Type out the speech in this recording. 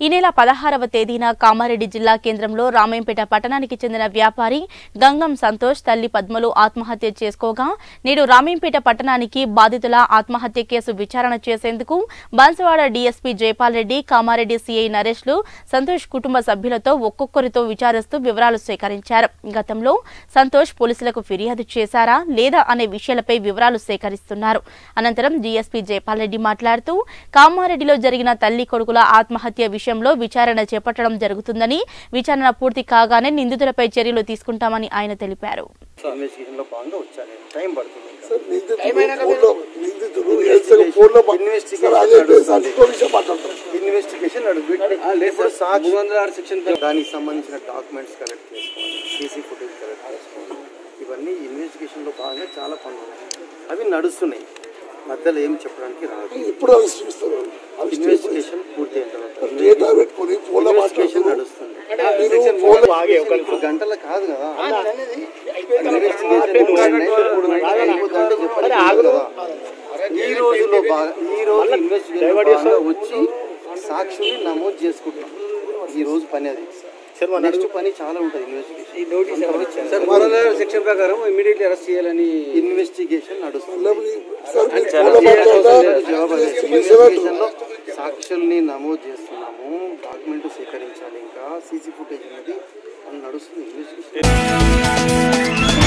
ఈ నెల పదహారవ తేదీన కామారెడ్డి జిల్లా కేంద్రంలో రామేంపేట పట్టణానికి చెందిన వ్యాపారి గంగం సంతోష్ తల్లి పద్మలు ఆత్మహత్య చేసుకోగా నేడు రామేంపేట పట్టణానికి బాధితుల ఆత్మహత్య కేసు విచారణ చేసేందుకు బాన్సవాడ డీఎస్పీ జైపాల్ రెడ్డి కామారెడ్డి సీఐ నరేష్లు సంతోష్ కుటుంబ సభ్యులతో ఒక్కొక్కరితో విచారిస్తూ వివరాలు సేకరించారు గతంలో సంతోష్ పోలీసులకు ఫిర్యాదు చేశారా లేదా అనే విషయాలపై వివరాలు సేకరిస్తున్నారు అనంతరం డీఎస్పీ జైపాల్ రెడ్డి మాట్లాడుతూ కామారెడ్డిలో జరిగిన తల్లి కొడుకుల ఆత్మహత్య విషయంలో విచారణ చేపట్టడం జరుగుతుందని విచారణ పూర్తి కాగానే నిందితులపై చర్యలు తీసుకుంటామని ఆయన తెలిపారు ఇన్వెస్టిగేషన్ లో భాగంగా వచ్చాను నేను. టైం పడుతుంది ఇంకా. సార్ నిందితుడు ఫోన్లో నిందితుడు ఏడ్చగా ఫోన్లో మా- ఇన్వెస్టిగేషన్ సార్ అదే నడుస్తుంది. సార్ ఇంకో విషయం మాట్లాడతారు ఇన్వెస్టిగేషన్ నడుస్తుంది ఇప్పుడు సాక్షి దానికి సంబంధించిన డాక్యుమెంట్స్ కలెక్ట్ చేసుకోవాలి సీసీ ఫుటేజ్ కలెక్ట్ చేసుకోవాలి ఇవన్నీ ఇన్వెస్టిగేషన్ లో భాగంగా చాలా పనులు ఉన్నాయి అవి నడుస్తున్నాయి మధ్యలో ఏం చెప్పడానికి రాదు ఇప్పుడు అవి చూస్తారు అవి ఇన్వెస్టిగేషన్ పూర్తి అయిన తర్వాత డేటా పెట్టుకొని ఫోన్లో ఇన్వెస్టిగేషన్ మాట్లాడుతున్నారు నడుస్తుంది మీరు ఫోన్లో ఇప్పుడు గంటల కాదు కదా ఇన్వెస్టిగేషన్ మూడు గంటలు, మూడు గంటలు అయిపోతుందంటే చెప్పండి కదా ఈ రోజులో బాగా ఈ రోజు ఇన్వెస్టిగేషన్ భాగంగా వచ్చి సాక్షుల్ని నమోదు చేసుకుంటాం ఈ రోజు పని అది నెక్స్ట్ పని చాలా ఉంటుంది ఇన్వెస్టిగేషన్ సెక్షన్ ప్రకారం ఇమీడియట్లీ అరెస్ట్ చేయాలని ఇన్వెస్టిగేషన్ నడుస్తుంది సార్ మీరు ఫోన్లో మాట్లాడతారా జవాబు అదే. ఇన్వెస్టిగేషన్ లో సాక్షుల్ని నమోదు చేస్తున్నాము డాక్యుమెంట్ సేకరించాలి ఇంకా సీసీ ఫుటేజ్ అనేది అది నడుస్తుంది ఇన్వెస్టిగేషన్